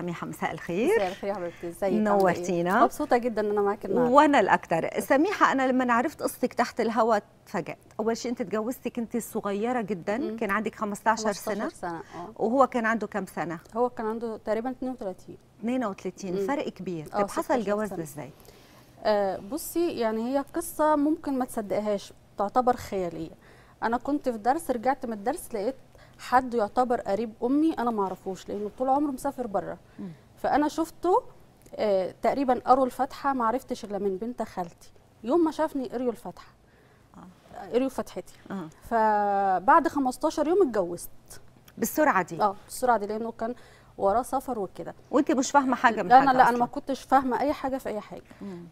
سميحه مساء الخير مساء الخير يا حبيبتي ازيك عاملة إيه؟ نورتينا. مبسوطه جدا ان انا معاكي النهارده وانا الاكثر سميحه انا لما عرفت قصتك تحت الهواء اتفاجأت اول شيء انت تجوزتي كنت صغيره جدا مم. كان عندك 15 15 سنه سنه اه وهو كان عنده كم سنه هو كان عنده تقريبا 32 32 مم. فرق كبير آه، طب حصل 16 الجواز سنة. ده ازاي آه بصي يعني هي قصه ممكن ما تصدقهاش تعتبر خياليه انا كنت في درس رجعت من الدرس لقيت حد يعتبر قريب امي انا ما اعرفوش لانه طول عمره مسافر بره مم. فانا شفته آه تقريبا قروا الفاتحه ما عرفتش الا من بنت خالتي يوم ما شافني قريوا الفاتحه قريوا فتحتي اه فبعد 15 يوم اتجوزت بالسرعه دي اه بالسرعه دي لانه كان وراه سفر وكده وانت مش فاهمه حاجه من لا انا حاجة لا انا ما أصلاً. كنتش فاهمه اي حاجه في اي حاجه مم.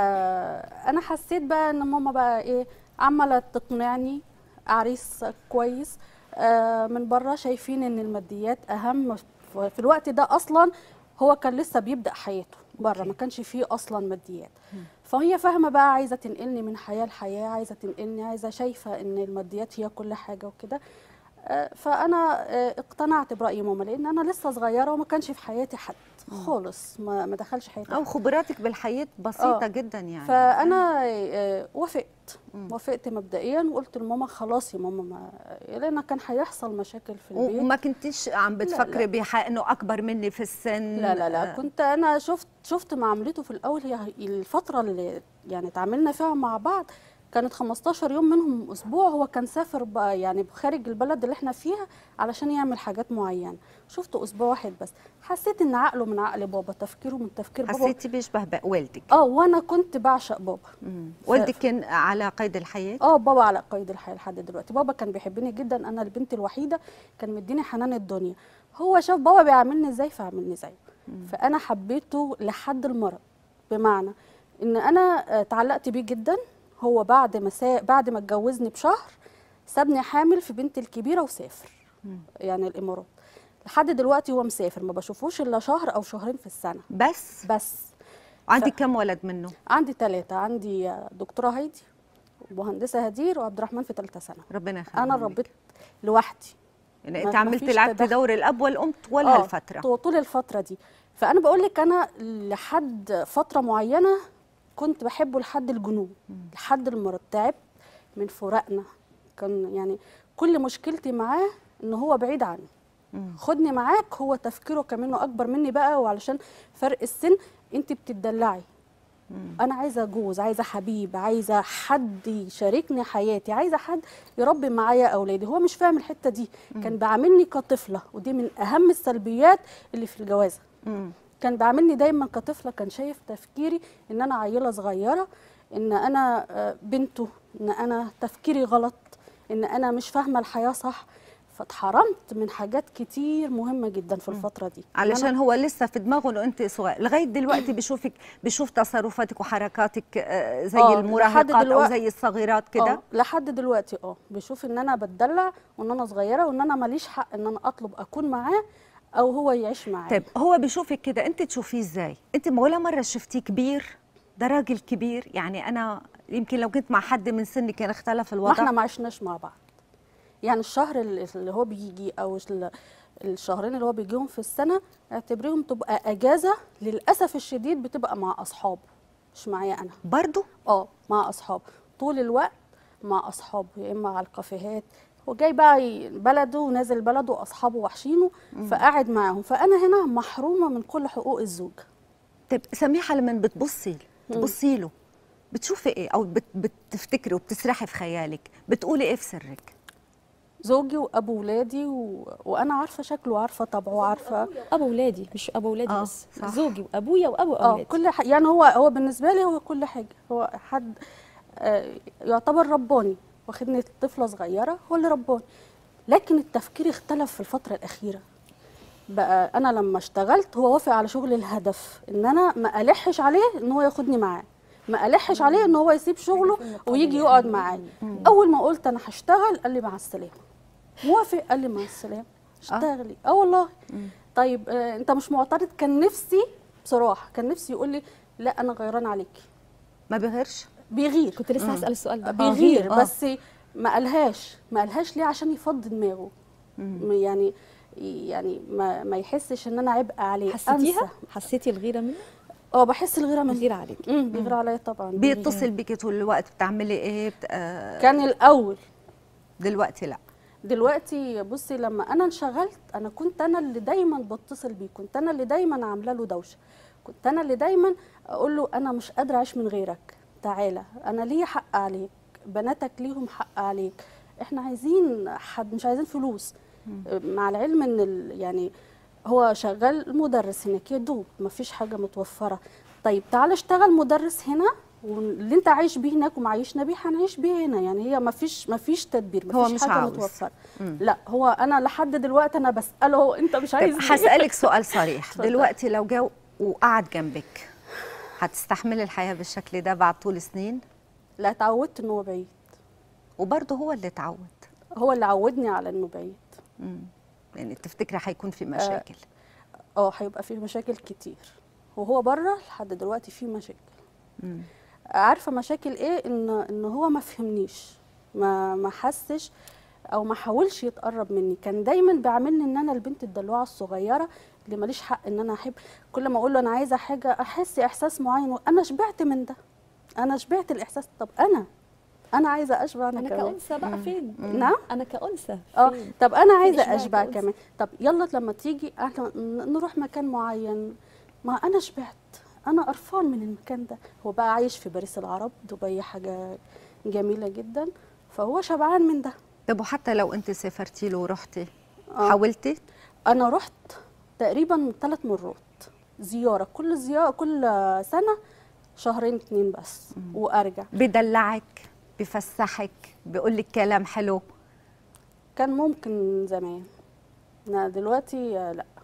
فانا حسيت بقى ان ماما بقى ايه عماله تقنعني عريس كويس آه من بره شايفين ان الماديات اهم في في الوقت ده اصلا هو كان لسه بيبدا حياته بره أوكي. ما كانش فيه اصلا ماديات فهي فاهمه بقى عايزه تنقلني من حياه لحياه عايزه تنقلني عايزه شايفه ان الماديات هي كل حاجه وكده آه، فانا آه، اقتنعت براي ماما لان انا لسه صغيره وما كانش في حياتي حد خالص ما ما دخلش حياتي او حد. خبراتك بالحياه بسيطه آه. جدا يعني فانا آه، وافقت مم. وافقت مبدئيا وقلت لماما خلاص يا ماما ما لان كان هيحصل مشاكل في البيت وما كنتيش عم بتفكري بحق انه اكبر مني في السن لا لا لا آه، كنت انا شفت شفت معاملته في الاول هي الفتره اللي يعني اتعاملنا فيها مع بعض كانت 15 يوم منهم اسبوع هو كان سافر بقى يعني خارج البلد اللي احنا فيها علشان يعمل حاجات معينه شفته اسبوع واحد بس حسيت ان عقله من عقل بابا تفكيره من تفكير بابا حسيتي بيشبه بقى والدك اه وانا كنت بعشق بابا مم. ف- والدك كان على قيد الحياه اه بابا على قيد الحياه لحد دلوقتي بابا كان بيحبني جدا انا البنت الوحيده كان مديني حنان الدنيا هو شاف بابا بيعاملني ازاي فعاملني زيه فانا حبيته لحد المرض بمعنى ان انا آه، اتعلقت بيه جدا هو بعد ما سا... بعد ما اتجوزني بشهر سابني حامل في بنتي الكبيره وسافر مم. يعني الامارات لحد دلوقتي هو مسافر ما بشوفوش الا شهر او شهرين في السنه بس بس عندك كم ولد منه عندي ثلاثه عندي آه، دكتوره هايدي ومهندسه هدير وعبد الرحمن في ثالثه سنه ربنا يخليهم انا لك. ربيت لوحدي يعني ما- انت ما عملتي فيش لعبتي تدخل. دور الاب والام طول آه، هالفتره طو- طول الفتره دي فانا بقول لك انا لحد فتره معينه كنت بحبه لحد الجنون لحد المرض تعبت من فراقنا كان يعني كل مشكلتي معاه ان هو بعيد عني مم. خدني معاك هو تفكيره كمنه اكبر مني بقى وعلشان فرق السن انت بتدلعي مم. انا عايزه جوز عايزه حبيب عايزه حد يشاركني حياتي عايزه حد يربي معايا اولادي هو مش فاهم الحته دي كان بيعاملني كطفله ودي من اهم السلبيات اللي في الجوازه مم. كان بيعاملني دايما كطفله كان شايف تفكيري ان انا عيله صغيره ان انا آه، بنته ان انا تفكيري غلط ان انا مش فاهمه الحياه صح فاتحرمت من حاجات كتير مهمه جدا في الفتره دي إن أنا- علشان هو لسه في دماغه انه انت صغير لغايه دلوقتي بشوفك بشوف تصرفاتك وحركاتك آه، زي آه، لحد المراهقات او دلوقتي- زي الصغيرات كده اه لحد دلوقتي اه بيشوف ان انا بتدلع وان انا صغيره وان انا ماليش حق ان انا اطلب اكون معاه او هو يعيش معايا طيب هو بيشوفك كده انت تشوفيه ازاي انت ولا مره شفتيه كبير ده راجل كبير يعني انا يمكن لو كنت مع حد من سني كان اختلف ما الوضع احنا ما عشناش مع بعض يعني الشهر اللي اللي هو بيجي او ال- الشهرين اللي هو بيجيهم في السنه اعتبريهم تبقى اجازه للاسف الشديد بتبقى مع اصحابه مش معايا انا برضه اه مع اصحابه طول الوقت مع اصحابه يا اما على الكافيهات هو جاي بقى ي- بلده ونازل بلده واصحابه وحشينه فقاعد معاهم فانا هنا محرومه من كل حقوق الزوج طيب سميحه لما بتبصي تبصي له بتشوفي ايه او بت بتفتكري وبتسرحي في خيالك بتقولي ايه في سرك زوجي وابو ولادي و... وانا عارفه شكله وعارفه طبعه وعارفه ابو ولادي مش ابو ولادي آه، بس صح. زوجي وابويا وابو اه اولادي كل ح... يعني هو هو بالنسبه لي هو كل حاجه هو حد آه يعتبر رباني واخدني طفله صغيره هو اللي رباني لكن التفكير اختلف في الفتره الاخيره بقى انا لما اشتغلت هو وافق على شغل الهدف ان انا ما الحش عليه ان هو ياخدني معاه ما الحش عليه ان هو يسيب شغله ويجي يقعد معايا اول ما قلت انا هشتغل قال لي مع السلامه موافق قال لي مع السلامه اشتغلي اه والله طيب آه انت مش معترض كان نفسي بصراحه كان نفسي يقول لي لا انا غيران عليكي ما بيغيرش بيغير كنت لسه هسال السؤال ده بيغير آه. بس ما قالهاش ما قالهاش ليه عشان يفضي دماغه م- يعني يعني ما, ما يحسش ان انا عبء عليه حسيتيها أنسى. حسيتي الغيره منه اه بحس الغيره من الغيره عليك امم بيغير عليا طبعا بيغير. بيتصل بيكي طول الوقت بتعملي ايه بت... آه كان الاول دلوقتي لا دلوقتي بصي لما انا انشغلت انا كنت انا اللي دايما بتصل بيه كنت انا اللي دايما عامله له دوشه كنت انا اللي دايما اقول له انا مش قادره اعيش من غيرك تعالى انا ليا حق عليك بناتك ليهم حق عليك احنا عايزين حد مش عايزين فلوس مع العلم ان ال- يعني هو شغال مدرس هناك يا دوب مفيش حاجه متوفره طيب تعالى اشتغل مدرس هنا واللي انت عايش بيه هناك ومعيشنا بيه هنعيش بيه هنا يعني هي مفيش مفيش تدبير هو مفيش مش حاجه عاوز. متوفره لا هو انا لحد دلوقتي انا بساله هو انت مش عايز طيب إيه؟ هسألك سؤال صريح اتفضل. دلوقتي لو جو وقعد جنبك هتستحملي الحياة بالشكل ده بعد طول سنين لا اتعودت ان هو بعيد وبرضه هو اللي اتعود هو اللي عودني على انه بعيد مم. يعني تفتكري هيكون في مشاكل اه هيبقى فيه مشاكل كتير وهو بره لحد دلوقتي فيه مشاكل مم. عارفه مشاكل ايه ان ان هو ما فهمنيش ما ما حسش او ما حاولش يتقرب مني كان دايما بيعاملني ان انا البنت الدلوعه الصغيره اللي ماليش حق ان انا احب كل ما اقول له انا عايزه حاجه احس احساس معين وانا شبعت من ده انا شبعت الاحساس طب انا انا عايزه اشبع انا, انا كمان كأنثى بقى فين نعم انا كأنثى اه فين؟ طب انا عايزه إشباع اشبع كأنثى. كمان طب يلا لما تيجي احنا ن- نروح مكان معين ما انا شبعت انا قرفان من المكان ده هو بقى عايش في باريس العرب دبي حاجه جميله جدا فهو شبعان من ده طب وحتى لو انت سافرتي له ورحتي آه. حاولتي انا رحت تقريبا ثلاث مرات زياره كل زياره كل سنه شهرين اتنين بس وارجع بدلعك بفسحك بيقول لك كلام حلو كان ممكن زمان أنا دلوقتي لا